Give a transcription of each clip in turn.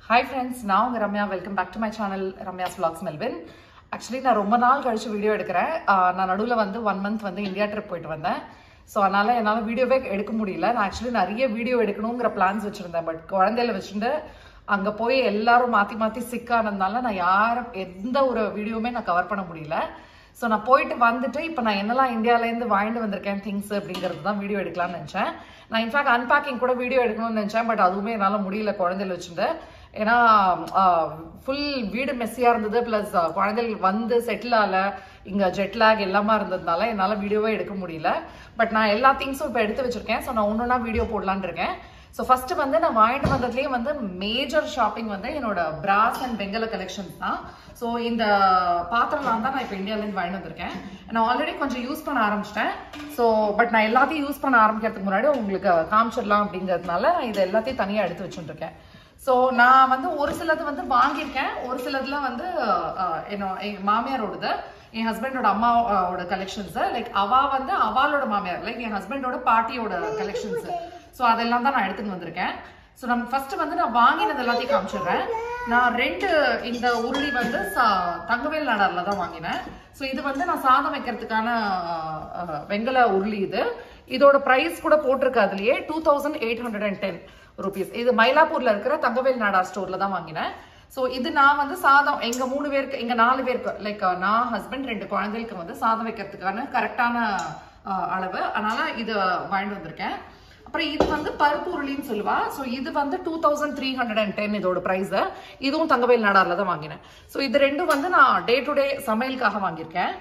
hi friends நான் உங்கள் Ramya welcome back to my channel Ramya's vlogs Melvin actually நான் ரொம்ப நாள் கழிச்சு வீடியோ எடுக்கிறேன் ஆஹ் நான் நடுவில் வந்து ஒன் மந்த் வந்து இந்தியா ட்ரிப் போயிட்டு வந்தேன் ஸோ அதனால் என்னால் வீடியோவே எடுக்க முடியல நான் ஆக்சுவலி நிறைய வீடியோ எடுக்கணுங்கிற பிளான்ஸ் வச்சுருந்தேன் பட் குழந்தையில வச்சுட்டு அங்கே போய் எல்லாரும் மாற்றி மாற்றி சிக்கானதுனால நான் யாரும் எந்த ஒரு வீடியோவுமே நான் கவர் பண்ண முடியல ஸோ நான் போயிட்டு வந்துட்டு இப்போ நான் என்னெல்லாம் இந்தியாவிலேருந்து வாங்கிட்டு வந்திருக்கேன் திங்ஸ் அப்படிங்கிறது தான் வீடியோ எடுக்கலாம்னு நினச்சேன் நான் இன்ஃபேக்ட் அன்பேக்கிங் கூட வீடியோ எடுக்கணும்னு நினச்சேன் பட் அதுவுமே என்னால் முடியல குழந்தையில வச்சுட்டு ஏன்னா ஃபுல் வீடு மெஸ்ஸியாக இருந்தது ப்ளஸ் குழந்தைகள் வந்து செட்டில் ஆகல இங்கே ஜெட்லாக் எல்லாமே இருந்ததுனால என்னால் வீடியோவே எடுக்க முடியல பட் நான் எல்லா திங்ஸும் இப்போ எடுத்து வச்சிருக்கேன் ஸோ நான் ஒன்று ஒன்றா வீடியோ போடலான்னு இருக்கேன் ஸோ ஃபர்ஸ்ட் வந்து நான் வாங்கிட்டு வந்ததுலேயே வந்து மேஜர் ஷாப்பிங் வந்து என்னோட பிராஸ் அண்ட் பெங்கல கலெக்ஷன்ஸ் தான் ஸோ இந்த பாத்திரம்லாம் தான் நான் இப்போ இந்தியாவிலேருந்து வாங்கிட்டு வந்திருக்கேன் நான் ஆல்ரெடி கொஞ்சம் யூஸ் பண்ண ஆரம்பிச்சிட்டேன் ஸோ பட் நான் எல்லாத்தையும் யூஸ் பண்ண ஆரம்பிக்கிறதுக்கு முன்னாடி உங்களுக்கு காமிச்சிடலாம் அப்படிங்கிறதுனால நான் இது எல்லாத்தையும் தனியாக எடுத்து வச்சுட்டுருக்கேன் ஸோ நான் வந்து ஒரு சிலது வந்து வாங்கியிருக்கேன் ஒரு சிலதுல வந்து அஹ், என்னோட என் மாமியாரோடது என் ஹஸ்பண்டோட அம்மாவோட கலெக்ஷன்ஸ் லைக் அவா வந்து அவாளோட மாமியார் லைக் என் ஹஸ்பண்டோட பாட்டியோட கலெக்ஷன்ஸ் ஸோ அதெல்லாம் தான் நான் எடுத்துட்டு வந்திருக்கேன் ஸோ நம்ம ஃபர்ஸ்ட் வந்து நான் வாங்கினது எல்லாத்தையும் காமிச்சிடுறேன் நான் ரெண்டு இந்த உருளி வந்து சா- தங்கவேல் நாடார்ல தான் வாங்கினேன் ஸோ இது வந்து நான் சாதம் வைக்கிறதுக்கான அஹ், அஹ், வெங்கல உருளி இது இதோட ப்ரைஸ் கூட போட்டிருக்கு அதுலயே two thousand eight hundred and ten rupees இது மயிலாப்பூர்ல இருக்கிற தங்கவேல் நாடார் ஸ்டோர்ல தான் வாங்கினேன் ஸோ இது நான் வந்து சாதம் எங்க மூணு பேருக்கு எங்க நாலு பேருக்கு லைக் நான் ஹஸ்பண்ட் ரெண்டு குழந்தைகளுக்கு வந்து சாதம் வைக்கிறதுக்கான கரெக்டான அளவு அதனால இது வாங்கிட்டு வந்திருக்கேன் அப்புறம் இது வந்து பருப்பு உருளின்னு சொல்லுவா ஸோ இது வந்து two thousand three hundred and ten இதோட ப்ரைஸ் இதுவும் தங்கவேல் நாடார்ல தான் வாங்கினேன் ஸோ இது ரெண்டும் வந்து நான் டே டு டே சமையலுக்காக வாங்கியிருக்கேன்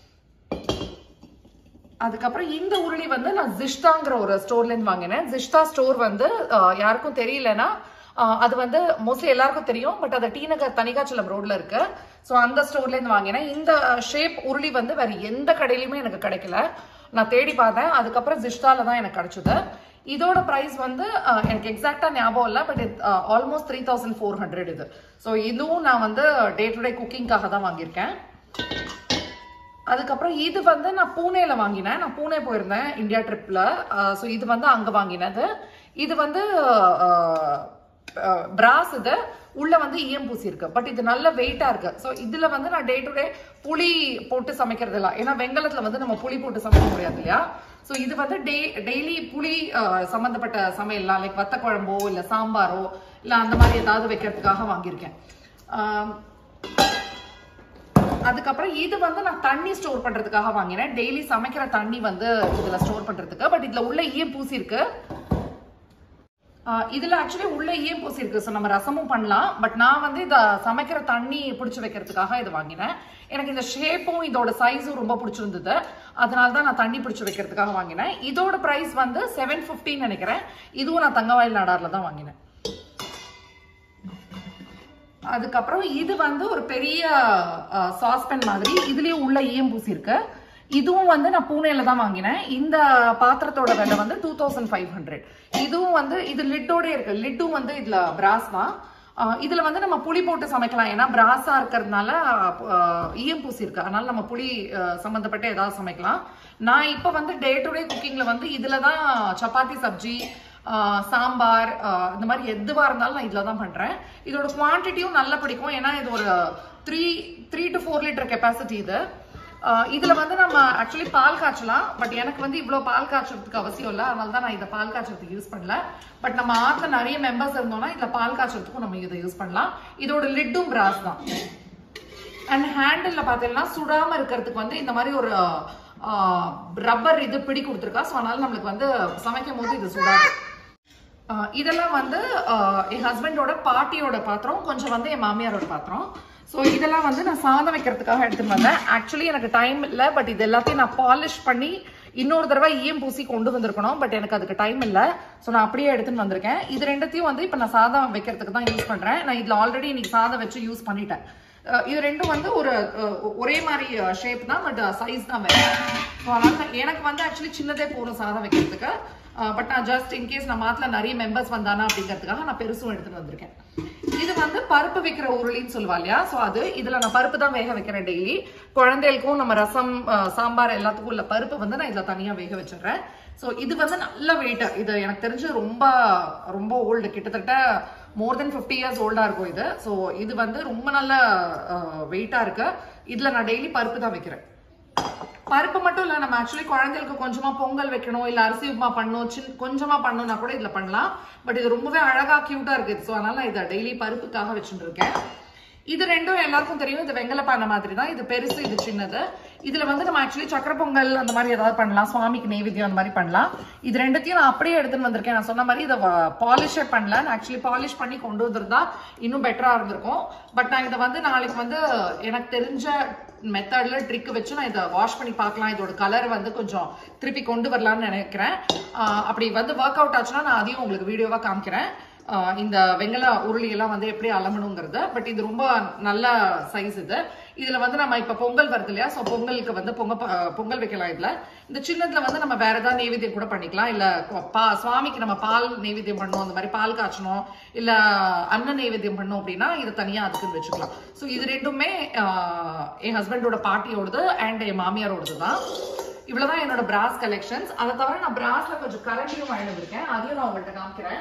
அதுக்கப்புறம் இந்த உருளி வந்து நான் ஜிஷ்டாங்கிற ஒரு ஸ்டோர்ல இருந்து வாங்கினேன் ஜிஷ்டா ஸ்டோர் வந்து அஹ், யாருக்கும் தெரியலனா அஹ், அது வந்து மோஸ்ட்லி எல்லாருக்கும் தெரியும் பட் அது டி நகர் தனிகாச்சலம் ரோட்ல இருக்கு ஸோ அந்த ஸ்டோர்ல இருந்து வாங்கினேன் இந்த ஷேப் உருளி வந்து வேற எந்த கடையிலுமே எனக்கு கிடைக்கல நான் தேடி பார்த்தேன் அதுக்கப்புறம் ஜிஷ்டால தான் எனக்கு கிடைச்சது இதோட பிரைஸ் வந்து அஹ், எனக்கு எக்ஸாக்டா ஞாபகம் இல்லை but almost three thousand four hundred இது ஸோ இதுவும் நான் வந்து டே டு டே குக்கிங்காக தான் வாங்கியிருக்கேன் அதுக்கப்புறம் இது வந்து நான் பூனேல வாங்கினேன் நான் பூனே போயிருந்தேன் இந்தியா ட்ரிப்ல ஸோ இது வந்து அங்க வாங்கினது இது வந்து பிராஸ் இது உள்ள வந்து ஈயம் பூசி இருக்கு பட் இது நல்ல வெயிட்டா இருக்கு ஸோ இதுல வந்து நான் டே டு டே புளி போட்டு சமைக்கிறது இல்லை ஏன்னா வெங்கலத்துல வந்து நம்ம புளி போட்டு சமைக்க முடியாது இல்லையா ஸோ இது வந்து டே டெய்லி புளி அஹ், சம்பந்தப்பட்ட சமையல்லாம் லைக் வத்த குழம்போ இல்ல சாம்பாரோ இல்ல அந்த மாதிரி ஏதாவது வைக்கிறதுக்காக வாங்கியிருக்கேன் ஆம், அதுக்கப்புறம் இது வந்து நான் தண்ணி ஸ்டோர் பண்றதுக்காக வாங்கினேன் டெய்லி சமைக்கிற தண்ணி வந்து இதுல ஸ்டோர் பண்றதுக்கு பட் இதுல உள்ள ஈயம் பூசி இருக்கு ஆஹ் இதுல ஆக்சுவலி உள்ள ஈயம் பூசி இருக்கு ஸோ நம்ம ரசமும் பண்ணலாம் பட் நான் வந்து இத சமைக்கிற தண்ணி பிடிச்சி வைக்கிறதுக்காக இது வாங்கினேன் எனக்கு இந்த ஷேப்பும் இதோட சைஸும் ரொம்ப பிடிச்சிருந்தது அதனால தான் நான் தண்ணி பிடிச்சி வைக்கிறதுக்காக வாங்கினேன் இதோட பிரைஸ் வந்து செவன் ஃபிஃப்டின்னு நினைக்கிறேன் இதுவும் நான் தங்கவாயில் நாடார்ல தான் வாங்கினேன் அதுக்கப்புறம் இது வந்து ஒரு பெரிய சாஸ்பென் மாதிரி இதுலயும் உள்ள ஈயம் பூசி இருக்கு இதுவும் வந்து நான் பூனேல தான் வாங்கினேன் இந்த பாத்திரத்தோட விலை வந்து டூ தௌசண்ட் ஃபைவ் ஹண்ட்ரட் இதுவும் வந்து இது லிட்டோட இருக்கு லிட்டும் வந்து இதுல பிராஸ் தான் ஆஹ் இதுல வந்து நம்ம புளி போட்டு சமைக்கலாம் ஏன்னா பிராஸா இருக்கிறதுனால ஆஹ் ஈயம் பூசி இருக்கு அதனால நம்ம புளி ஆஹ் சம்பந்தப்பட்ட ஏதாவது சமைக்கலாம் நான் இப்ப வந்து டே டு டே குக்கிங்ல வந்து இதுல தான் சப்பாத்தி சப்ஜி ஆஹ் சாம்பார் ஆஹ் இந்த மாதிரி எதுவா இருந்தாலும் நான் இதுல தான் பண்றேன் இதோட குவான்டிட்டியும் நல்லா பிடிக்கும் ஏன்னா இது ஒரு three three to four litre capacity இது ஆஹ் இதுல வந்து நம்ம ஆக்சுவலி பால் காய்ச்சலாம் பட் எனக்கு வந்து இவ்வளவு பால் காய்ச்சறதுக்கு அவசியம் இல்லை அதனால தான் நான் இதை பால் காய்ச்சறதுக்கு யூஸ் பண்ணல பட் நம்ம ஆத்துல நிறைய மெம்பர்ஸ் இருந்தோம்னா இதுல பால் காய்ச்சறதுக்கும் நம்ம இதை யூஸ் பண்ணலாம் இதோட லிட்டும் பிராஸ் தான் அண்ட் ஹேண்டில் பார்த்தீங்கன்னா சுடாம இருக்கிறதுக்கு வந்து இந்த மாதிரி ஒரு ரப்பர் இது பிடி கொடுத்துருக்கா ஸோ அதனால நம்மளுக்கு வந்து சமைக்கும் போது இது சுடாது ஆஹ் இதெல்லாம் வந்து ஆஹ் என் ஹஸ்பண்டோட பாட்டியோட பாத்திரம் கொஞ்சம் வந்து என் மாமியாரோட பாத்திரம் ஸோ இதெல்லாம் வந்து நான் சாதம் வைக்கிறதுக்காக எடுத்துட்டு வந்தேன் ஆக்சுவலி எனக்கு டைம் இல்லை பட் இது எல்லாத்தையும் நான் பாலிஷ் பண்ணி இன்னொரு தடவை ஈயம் பூசி கொண்டு வந்திருக்கணும் பட் எனக்கு அதுக்கு டைம் இல்லை ஸோ நான் அப்படியே எடுத்துன்னு வந்திருக்கேன் இது ரெண்டுத்தையும் வந்து இப்போ நான் சாதம் வைக்கிறதுக்கு தான் யூஸ் பண்றேன் நான் இதில் ஆல்ரெடி இன்னைக்கு சாதம் வச்சு யூஸ் பண்ணிட்டேன் அஹ் இது ரெண்டும் வந்து ஒரு அஹ், ஒரே மாதிரி ஷேப் தான் பட் சைஸ் தான் வேற ஸோ அதனால நான் எனக்கு வந்து ஆக்சுவலி சின்னதே போதும் சாதம் வைக்கிறதுக்கு பட் நான் ஜஸ்ட் இன்கேஸ் நம்ம மாத்துல நிறைய மெம்பர்ஸ் வந்தானா அப்படிங்கிறதுக்காக நான் பெருசும் எடுத்துட்டு வந்திருக்கேன் இது வந்து பருப்பு வைக்கிற உருளின்னு சொல்லுவா இல்லையா ஸோ அது இதுல நான் பருப்பு தான் வேக வைக்கிறேன் டெய்லி குழந்தைகளுக்கும் நம்ம ரசம் அஹ், சாம்பார் எல்லாத்துக்கும் உள்ள பருப்பு வந்து நான் இதுல தனியா வேக வச்சிடுறேன் ஸோ இது வந்து நல்ல வெயிட் இது எனக்கு தெரிஞ்சு ரொம்ப ரொம்ப ஓல்டு கிட்டத்தட்ட மோர் தென் ஃபிஃப்டி இயர்ஸ் ஓல்டா இருக்கும் இது ஸோ இது வந்து ரொம்ப நல்ல வெயிட்டா இருக்கு இதுல நான் டெய்லி பருப்பு தான் வைக்கிறேன் பருப்பு மட்டும் இல்ல நம்ம ஆக்சுவலி குழந்தைகளுக்கு கொஞ்சமா பொங்கல் வைக்கணும் இல்ல அரிசி உப்புமா பண்ணணும் சின்ன கொஞ்சமா பண்ணணும்னா கூட இதுல பண்ணலாம் பட் இது ரொம்பவே அழகா கியூட்டா இருக்கு ஸோ அதனால நான் இதை டெய்லி பருப்புக்காக வச்சுட்டு இருக்கேன் இது ரெண்டும் எல்லாருக்கும் தெரியும் இது வெங்கல பானை மாதிரி தான் இது பெருசு இது சின்னது இதுல வந்து நம்ம ஆக்சுவலி சக்கரை பொங்கல் அந்த மாதிரி ஏதாவது பண்ணலாம் சுவாமிக்கு நெய்வேத்தியம் அந்த மாதிரி பண்ணலாம் இது ரெண்டுத்தையும் நான் அப்படியே எடுத்துன்னு வந்திருக்கேன் நான் சொன்ன மாதிரி இதை பாலிஷே பண்ணல நான் ஆக்சுவலி பாலிஷ் பண்ணி கொண்டு வந்திருந்தா இன்னும் பெட்டரா இருந்திருக்கும் பட் நான் இதை வந்து நாளைக்கு வந்து எனக்கு தெரிஞ்ச மெத்தட்ல ட்ரிக் வச்சு நான் இதை வாஷ் பண்ணி பார்க்கலாம் இதோட கலர் வந்து கொஞ்சம் திருப்பி கொண்டு வரலாம்னு நினைக்கிறேன் ஆஹ் அப்படி வந்து ஒர்க் அவுட் ஆச்சுன்னா நான் அதையும் உங்களுக்கு வீடியோவா காமிக்கிறேன் ஆஹ் இந்த வெங்கல உருளி எல்லாம் வந்து எப்படி அலமணுங்கிறது பட் இது ரொம்ப நல்ல சைஸ் இது இதுல வந்து நம்ம இப்ப பொங்கல் வருது இல்லையா ஸோ பொங்கலுக்கு வந்து பொங்க பொங்கல் வைக்கலாம் இதுல இந்த சின்னதுல வந்து நம்ம வேற ஏதாவது நெய்வேத்தியம் கூட பண்ணிக்கலாம் இல்ல பா சுவாமிக்கு நம்ம பால் நெய்வேத்தியம் பண்ணணும் அந்த மாதிரி பால் காய்ச்சணும் இல்ல அன்ன நெய்வேத்தியம் பண்ணணும் அப்படின்னா இது தனியா அதுக்குன்னு வச்சுக்கலாம் ஸோ இது ரெண்டுமே ஆஹ் என் ஹஸ்பண்டோட பாட்டியோடது அண்ட் என் மாமியாரோடது தான் இவ்வளவுதான் என்னோட பிராஸ் கலெக்ஷன்ஸ் அதை தவிர நான் பிராஸ்ல கொஞ்சம் கரண்டியும் வாங்கிட்டு இருக்கேன் அதையும் நான் உங்கள்கிட்ட காமிக்கிறேன்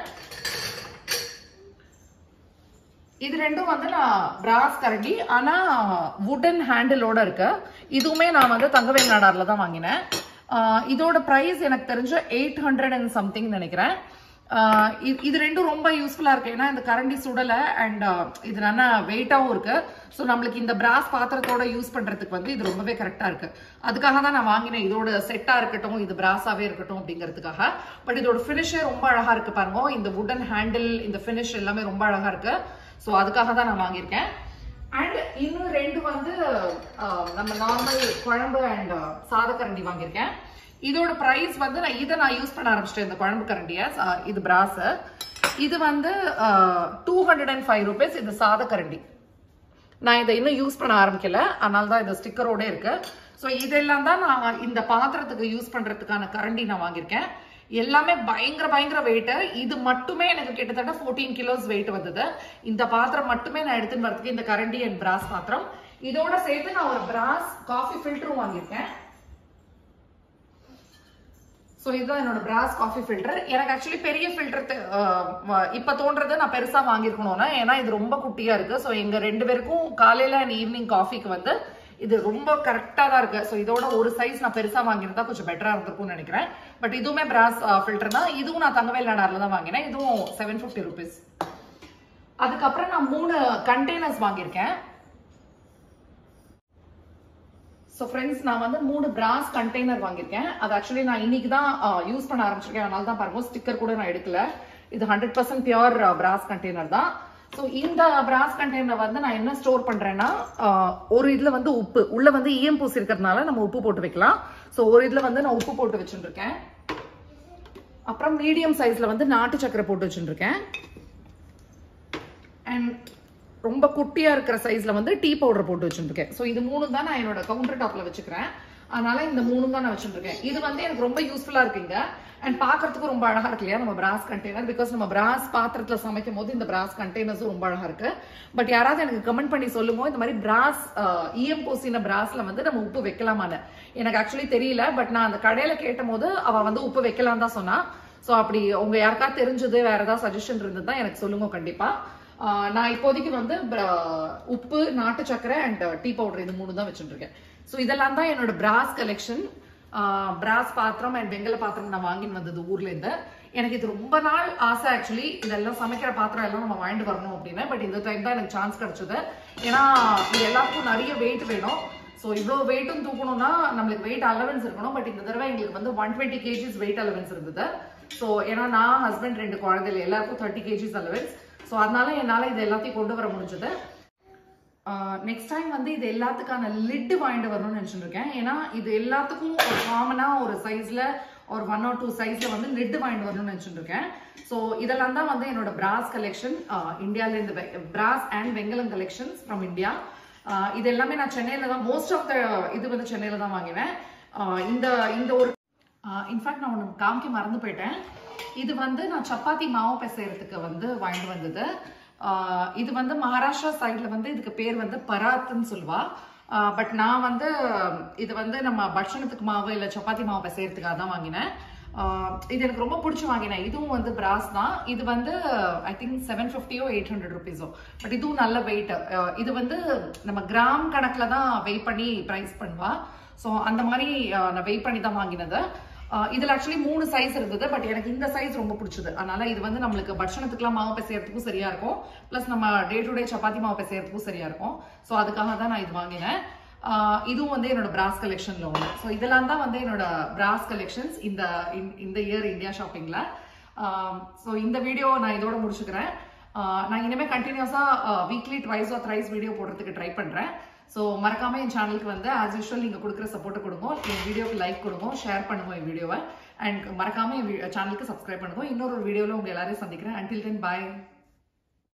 இது ரெண்டும் வந்து நான் பிராஸ் கரண்டி ஆனா வுடன் ஹேண்டிலோட இருக்கு இதுவுமே நான் வந்து தங்கவேல் நாடார்ல தான் வாங்கினேன் ஆஹ் இதோட பிரைஸ் எனக்கு தெரிஞ்ச எயிட் ஹண்ட்ரட் அண்ட் சம்திங் நினைக்கிறேன் ஆஹ் இது- இது ரெண்டும் ரொம்ப யூஸ்ஃபுல்லா இருக்கு ஏன்னா இந்த கரண்டி சுடல அண்ட் இது நல்லா வெயிட்டாவும் இருக்கு ஸோ நம்மளுக்கு இந்த பிராஸ் பாத்திரத்தோட யூஸ் பண்றதுக்கு வந்து இது ரொம்பவே கரெக்டா இருக்கு அதுக்காக தான் நான் வாங்கினேன் இதோட செட்டா இருக்கட்டும் இது பிராஸாவே இருக்கட்டும் அப்படிங்கிறதுக்காக பட் இதோட ஃபினிஷே ரொம்ப அழகா இருக்கு பாருங்க இந்த வுடன் ஹேண்டில் இந்த ஃபினிஷ் எல்லாமே ரொம்ப அழகா இருக்கு ஸோ அதுக்காக தான் நான் வாங்கியிருக்கேன் அண்ட் இன்னும் ரெண்டு வந்து ஆஹ், நம்ம நார்மல் குழம்பு அண்ட் சாதக்கரண்டி வாங்கியிருக்கேன் இதோட பிரைஸ் வந்து நான் இதை நான் யூஸ் பண்ண ஆரம்பிச்சிட்டேன் இந்த குழம்பு கரண்டியை சா- இது பிராஸ் இது வந்து two hundred and five rupees இது சாதக்கரண்டி நான் இதை இன்னும் யூஸ் பண்ண ஆரம்பிக்கல அதனால தான் இது ஸ்டிக்கரோட இருக்கு ஸோ இதெல்லாம் தான் நான் இந்த பாத்திரத்துக்கு யூஸ் பண்றதுக்கான கரண்டி நான் வாங்கியிருக்கேன் எல்லாமே பயங்கர பயங்கர வெயிட் இது மட்டுமே எனக்கு கிட்டத்தட்ட 14 கிலோஸ் வெயிட் வந்தது இந்த பாத்திரம் மட்டுமே நான் எடுத்துன்னு வரதுக்கு இந்த கரண்டி அண்ட் பிராஸ் பாத்திரம் இதோட சேர்த்து நான் ஒரு பிராஸ் காஃபி ஃபில்டரும் வாங்கியிருக்கேன் ஸோ இதுதான் என்னோட பிராஸ் காஃபி ஃபில்டர் எனக்கு ஆக்சுவலி பெரிய ஃபில்டர் இப்போ தோன்றது நான் பெருசா வாங்கியிருக்கணும்னா ஏன்னா இது ரொம்ப குட்டியா இருக்கு ஸோ எங்க ரெண்டு பேருக்கும் காலையில அண்ட் ஈவினிங் காஃபிக்கு வந்து இது ரொம்ப கரெக்டா தான் இருக்கு ஸோ இதோட ஒரு சைஸ் நான் பெருசா வாங்கியிருந்தா கொஞ்சம் பெட்டரா இருந்திருக்கும்னு நினைக்கிறேன் பட் இதுவுமே பிராஸ் ஃபில்டர் தான் இதுவும் நான் தங்கவேல் நாடார்ல தான் வாங்கினேன் இதுவும் செவன் ஃபிஃப்டி ருபீஸ் அதுக்கப்புறம் நான் மூணு கண்டெய்னர்ஸ் வாங்கியிருக்கேன் ஸோ ஃப்ரெண்ட்ஸ் நான் வந்து மூணு பிராஸ் கண்டெய்னர் வாங்கியிருக்கேன் அது ஆக்சுவலி நான் இன்னைக்கு தான் யூஸ் பண்ண ஆரம்பிச்சிருக்கேன் அதனால தான் பாருங்க ஸ்டிக்கர் கூட நான் எடுக்கல இது hundred percent pure brass container தான் ஸோ இந்த பிராஸ் கண்டெய்னர் வந்து நான் என்ன ஸ்டோர் பண்றேன்னா ஆஹ், ஒரு இதுல வந்து உப்பு உள்ள வந்து ஈயம் பூசி இருக்கிறதுனால நம்ம உப்பு போட்டு வைக்கலாம் ஸோ ஒரு இதுல வந்து நான் உப்பு போட்டு வச்சுட்டு இருக்கேன் அப்புறம் மீடியம் சைஸ்ல வந்து நாட்டு சக்கரை போட்டு வச்சுட்டு இருக்கேன் அண்ட் ரொம்ப குட்டியா இருக்கிற சைஸ்ல வந்து டீ பவுடர் போட்டு வச்சுருக்கேன் ஸோ இது மூணு தான் நான் என்னோட கவுண்டர் டாப்ல வச்சுக்கிறேன் அதனால இந்த மூணு தான் நான் வச்சுருக்கேன் இது வந்து எனக்கு ரொம்ப யூஸ்ஃபுல்லா இருக்குங்க அண்ட் பார்க்கறதுக்கு ரொம்ப அழகா இருக்கு இல்லையா நம்ம பிராஸ் கண்டெய்னர் பிகாஸ் நம்ம பிராஸ் பாத்திரத்துல சமைக்கும் போது இந்த பிராஸ் கண்டெய்னர்ஸும் ரொம்ப அழகா இருக்கு பட் யாராவது எனக்கு கமெண்ட் பண்ணி சொல்லுங்க இந்த மாதிரி பிராஸ் இஎம் பூசின பிராஸ்ல வந்து நம்ம உப்பு வைக்கலாமான்னு எனக்கு ஆக்சுவலி தெரியல பட் நான் அந்த கடையில கேட்ட போது அவ வந்து உப்பு வைக்கலாம் தான் சொன்னா ஸோ அப்படி உங்க யாருக்காவது தெரிஞ்சது வேற ஏதாவது சஜஷன் இருந்ததுதான் எனக்கு சொல்லுங்க கண்டிப்பா ஆஹ் நான் இப்போதைக்கு வந்து bra- உப்பு நாட்டு சக்கரை அண்ட் டீ பவுடர் இது மூணு தான் வச்சுட்டு இருக்கேன் ஸோ இதெல்லாம் தான் என்னோட பிராஸ் கலெக்ஷன் பிராஸ் பாத்திரம் அண்ட் வெங்கல பாத்திரம் நான் வாங்கின்னு வந்தது ஊர்ல இருந்து எனக்கு இது ரொம்ப நாள் ஆசை ஆக்சுவலி இதெல்லாம் சமைக்கிற பாத்திரம் எல்லாம் நம்ம வாங்கிட்டு வரணும் அப்படின்னு பட் இந்த டைம் தான் எனக்கு சான்ஸ் கிடைச்சது ஏன்னா இது எல்லாருக்கும் நிறைய வெயிட் வேணும் ஸோ இவ்வளோ வெயிட்டும் தூக்கணும்னா நம்மளுக்கு வெயிட் அலவன்ஸ் இருக்கணும் பட் இந்த தடவை எங்களுக்கு வந்து one twenty KGs weight allowance இருந்தது ஸோ ஏன்னா நான் ஹஸ்பண்ட் ரெண்டு குழந்தைகள் எல்லாருக்கும் தேர்ட்டி கேஜிஸ் அலவன்ஸ் ஸோ அதனால என்னால் இது எல்லாத்தையும் கொண்டு வர முடிஞ்சது நெக்ஸ்ட் டைம் வந்து இது எல்லாத்துக்கான லிட்டு வாங்கிட்டு வரணும்னு நினைச்சிட்டு இருக்கேன் ஏன்னா இது எல்லாத்துக்கும் ஒரு காமனா ஒரு சைஸ்ல ஒரு ஒன் ஆர் டூ சைஸ்ல வந்து லிட்டு வாங்கிட்டு வரணும்னு நினைச்சிட்டு இருக்கேன் ஸோ இதெல்லாம் தான் வந்து என்னோட பிராஸ் கலெக்ஷன் இந்தியால இருந்து பிராஸ் அண்ட் வெங்கலம் கலெக்ஷன்ஸ் ஃப்ரம் இந்தியா இது எல்லாமே நான் சென்னையில தான் மோஸ்ட் ஆஃப் த இது வந்து சென்னையில தான் வாங்கினேன் ஆஹ் இந்த இந்த ஒரு இன்ஃபேக்ட் நான் ஒன்று காமிக்க மறந்து போயிட்டேன் இது வந்து நான் சப்பாத்தி மாவு பிசைறதுக்கு வந்து வாங்கிட்டு வந்தது ஆஹ் இது வந்து மகாராஷ்டிரா சைட்ல வந்து இதுக்கு பேர் வந்து பராத்துன்னு சொல்லுவா பட் நான் வந்து இது வந்து நம்ம பட்சணத்துக்கு மாவு இல்லை சப்பாத்தி மாவு பிசைறதுக்காக தான் வாங்கினேன் ஆஹ் இது எனக்கு ரொம்ப பிடிச்சி வாங்கினேன் இதுவும் வந்து பிராஸ் தான் இது வந்து ஐ திங்க் செவன் ஃபிஃப்டியோ எயிட் ஹண்ட்ரட் ருபீஸோ பட் இதுவும் நல்ல வெயிட் இது வந்து நம்ம கிராம் கணக்குல தான் வெயிட் பண்ணி ப்ரைஸ் பண்ணுவா ஸோ அந்த மாதிரி ஆஹ் நான் வெயிட் பண்ணி தான் வாங்கினது ஆஹ் இதுல ஆக்சுவலி மூணு சைஸ் இருந்தது பட் எனக்கு இந்த சைஸ் ரொம்ப பிடிச்சது அதனால இது வந்து நம்மளுக்கு பட்சணத்துக்குலாம் மாவு பிசையறதுக்கும் சரியா இருக்கும் ப்ளஸ் நம்ம டே டு டே சப்பாத்தி மாவு பிசையறதுக்கும் சரியா இருக்கும் ஸோ அதுக்காக தான் நான் இது வாங்கினேன் ஆஹ் இதுவும் வந்து என்னோட பிராஸ் கலெக்ஷன்ல ஒன்று ஸோ இதெல்லாம் தான் வந்து என்னோட பிராஸ் கலெக்ஷன்ஸ் இந்த இந்த- இந்த இயர் இந்தியா ஷாப்பிங்ல ஸோ இந்த வீடியோ நான் இதோட முடிச்சுக்கிறேன் ஆஹ் நான் இனிமேல் கண்டினியூஸாக weekly twice or thrice video போடுறதுக்கு ட்ரை பண்ணுறேன் ஸோ மறக்காம என் சேனலுக்கு வந்து ஆஸ் யூஷுவல் நீங்கள் கொடுக்குற சப்போர்ட்டை கொடுங்க என் வீடியோக்கு லைக் கொடுங்க ஷேர் பண்ணுங்க என் வீடியோவை அண்ட் மறக்காம என் சேனலுக்கு சப்ஸ்கிரைப் பண்ணுங்க இன்னொரு வீடியோவில் உங்கள் எல்லாரையும் சந்திக்கிறேன் until then bye